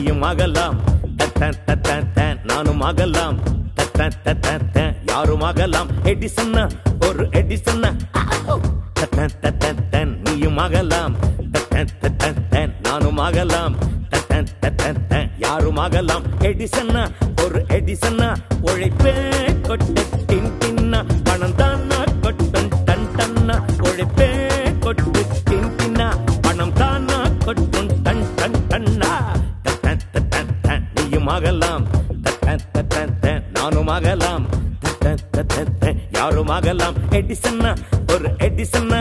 நீயும் ஆகலாம் தத்த தத்த த, நானும் ஆகலாம் தத்த தத்த த, யாரும் ஆகலாம் எடிசன்னா ஒரு எடிசன்னா தத்த தத்த த, நீயும் ஆகலாம் தத்த தத்த த, நானும் ஆகலாம் தத்த தத்த த, யாரும் ஆகலாம் எடிசன்னா ஒரு எடிசன்னா உழைப்பே கொட்ட டின் டின்னா பணம் தானா கொட்டும் டன் டன்னா உழைப்பே கொட்டு டின் டின்னா பணம் தானா கொட்டும் டன் டன் டன்னா தத்த தத்த த, நீயும் ஆகலாம் தத்த தத்த த, நானும் ஆகலாம் தத்த தத்த த, யாரும் ஆகலாம் எடிசன்னா ஒரு எடிசன்னா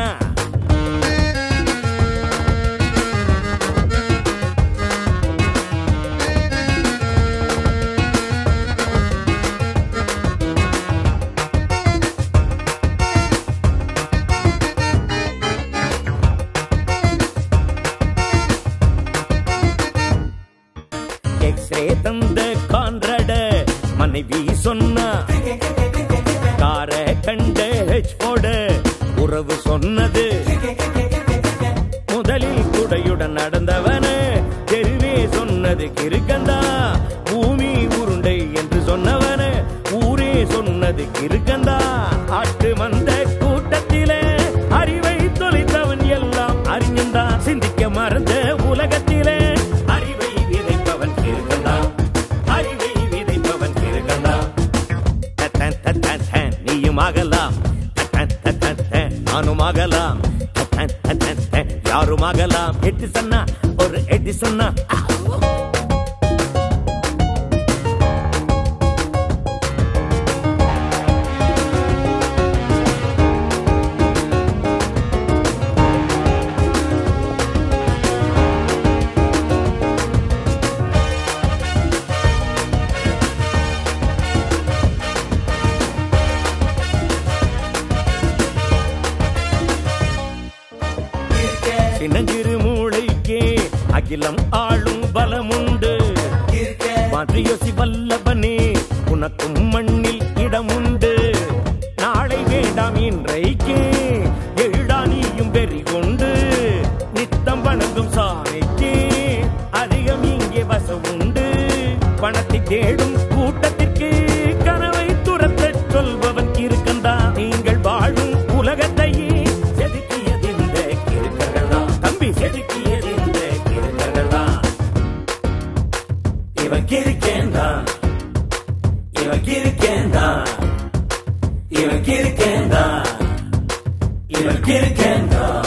எக்ஸ்ரே தந்த கான்ரட மனைவி சொன்னா கார கண்ட ஹெச் போட உறவு சொன்னது முதலில் குடையுடன் நடந்தவன தெருவே சொன்னது கிருக்கந்தா பூமி உருண்டை என்று சொன்னவன ஊரே சொன்னது கிருக்கந்தா ஆட்டு மந்த கூட்டத்திலே அறிவை தொலைத்தவன் எல்லாம் அறிஞன்தான் சிந்திக்க மறந்த உலகத்திலே அறிவை விதைப்பவன் கிருக்கந்தா அறிவை விதைப்பவன் கிருக்கந்தா தத்த தத்த த, நீயும் ஆகலாம் தத்த தத்த த, நானும் ஆகலாம் தத்த தத்த த, யாரும் ஆகலாம் எட்டு சொன்னா ஒரு எட்டு சொன்னா சின்னஞ்சிறு மூளைக்கே அகிலம் ஆளும் பலமுண்டு மாற்றியோசி வல்லவனே உனக்கும் மண்ணில் இடமுண்டு நாளை வேண்டாம் இன்றைக்கே எழுடா நீயும் வெறி கொண்டு நித்தம் வணங்கும் சாமிக்கே அதிகம் இங்கே வசம் உண்டு பணத்தை தேடும் கூட்டத்திற்கு கனவை துரத்தச் சொல்பவன் இருக்கந்தா நீங்கள் வாழும் உலகத்தையே செதுக்கியது இந்த கிருக்கர்களா தம்பி செதுக்கியது இந்த கிருக்கர்களா இவன் கிருக்கேந்தா இவன் கிருக்கேந்தா இவன் கிருக்கேந்தா இவன் கிருக்கேந்தா